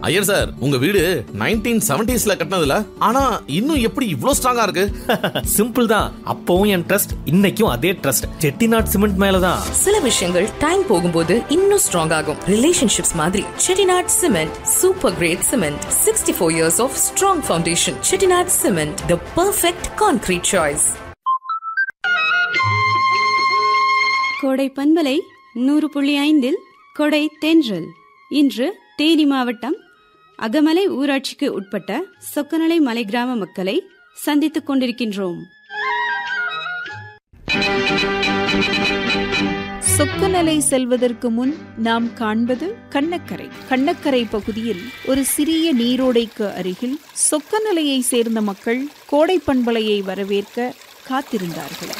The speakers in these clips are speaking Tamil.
ஐயர் சார் உங்க வீடு நைன்டீன் செவன்டிஸ்ல கட்டினதுல ஆனா இன்னும் எப்படி இவ்ளோ ஸ்ட்ராங்கா இருக்கு சிம்பிள் தான் அப்பவும் என் ட்ரஸ்ட் இன்னைக்கும் அதே ட்ரஸ்ட் செட்டிநாட் சிமெண்ட் மேலதான் சில விஷயங்கள் டைம் போகும்போது இன்னும் ஸ்ட்ராங் ஆகும் ரிலேஷன்ஷிப்ஸ் மாதிரி Chettinad cement super great cement sixty four years of strong foundation Chettinad cement the perfect concrete choice Kodai பண்பலை நூறு புள்ளி ஐந்தில் கொடை தென்றல் இன்று தேனி மாவட்டம் அகமலை ஊராட்சிக்கு உட்பட்ட சொக்கநலை மலை கிராம மக்களை சந்தித்துக் கொண்டிருக்கின்றோம் சொக்கநலை செல்வதற்கு முன் நாம் காண்பது கண்ணக்கரை கண்ணக்கரை பகுதியில் ஒரு சிறிய நீரோடைக்கு அருகில் சொக்கநலையை சேர்ந்த மக்கள் கோடை பண்பலையை வரவேற்க காத்திருந்தார்கள்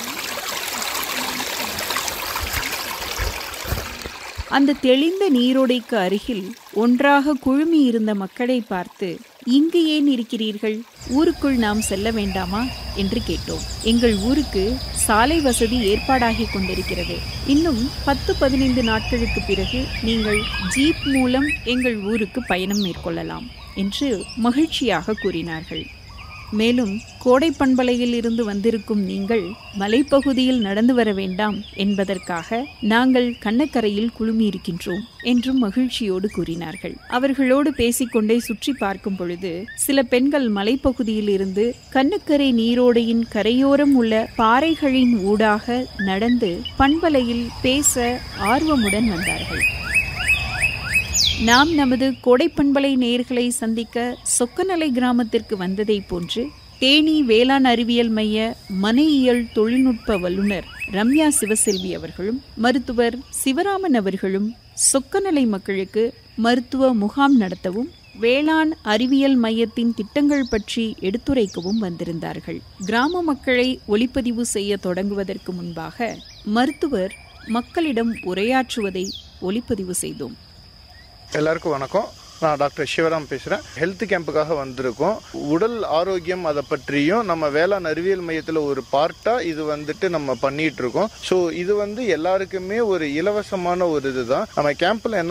அந்த தெளிந்த நீரோடைக்கு அருகில் ஒன்றாக குழுமி இருந்த மக்களை பார்த்து இங்கு ஏன் இருக்கிறீர்கள் ஊருக்குள் நாம் செல்ல வேண்டாமா என்று கேட்டோம் எங்கள் ஊருக்கு சாலை வசதி ஏற்பாடாகி கொண்டிருக்கிறது இன்னும் பத்து பதினைந்து நாட்களுக்கு பிறகு நீங்கள் ஜீப் மூலம் எங்கள் ஊருக்கு பயணம் மேற்கொள்ளலாம் என்று மகிழ்ச்சியாக கூறினார்கள் மேலும் கோடை பண்பலையில் இருந்து வந்திருக்கும் நீங்கள் மலைப்பகுதியில் நடந்து வர வேண்டாம் என்பதற்காக நாங்கள் கண்ணக்கரையில் குழுமியிருக்கின்றோம் என்றும் மகிழ்ச்சியோடு கூறினார்கள் அவர்களோடு பேசிக்கொண்டே சுற்றி பார்க்கும் பொழுது சில பெண்கள் மலைப்பகுதியில் இருந்து கண்ணக்கரை நீரோடையின் கரையோரம் உள்ள பாறைகளின் ஊடாக நடந்து பண்பலையில் பேச ஆர்வமுடன் வந்தார்கள் நாம் நமது கோடைப்பண்பலை நேர்களை சந்திக்க சொக்கநலை கிராமத்திற்கு வந்ததைப் போன்று தேனி வேளாண் அறிவியல் மைய மனையியல் தொழில்நுட்ப வல்லுநர் ரம்யா சிவசெல்வி அவர்களும் மருத்துவர் சிவராமன் அவர்களும் சொக்கநலை மக்களுக்கு மருத்துவ முகாம் நடத்தவும் வேளாண் அறிவியல் மையத்தின் திட்டங்கள் பற்றி எடுத்துரைக்கவும் வந்திருந்தார்கள் கிராம மக்களை ஒளிப்பதிவு செய்ய தொடங்குவதற்கு முன்பாக மருத்துவர் மக்களிடம் உரையாற்றுவதை ஒளிப்பதிவு செய்தோம் எல்லாருக்கும் வணக்கம் நான் டாக்டர் சிவராம் பேசுகிறேன் ஹெல்த் கேம்புக்காக வந்திருக்கோம் உடல் ஆரோக்கியம் அதை பற்றியும் நம்ம வேளாண் அறிவியல் மையத்தில் ஒரு பார்ட்டாக இது வந்துட்டு நம்ம பண்ணிட்டு இருக்கோம் ஸோ இது வந்து எல்லாருக்குமே ஒரு இலவசமான ஒரு இதுதான் நம்ம கேம்பில் என்ன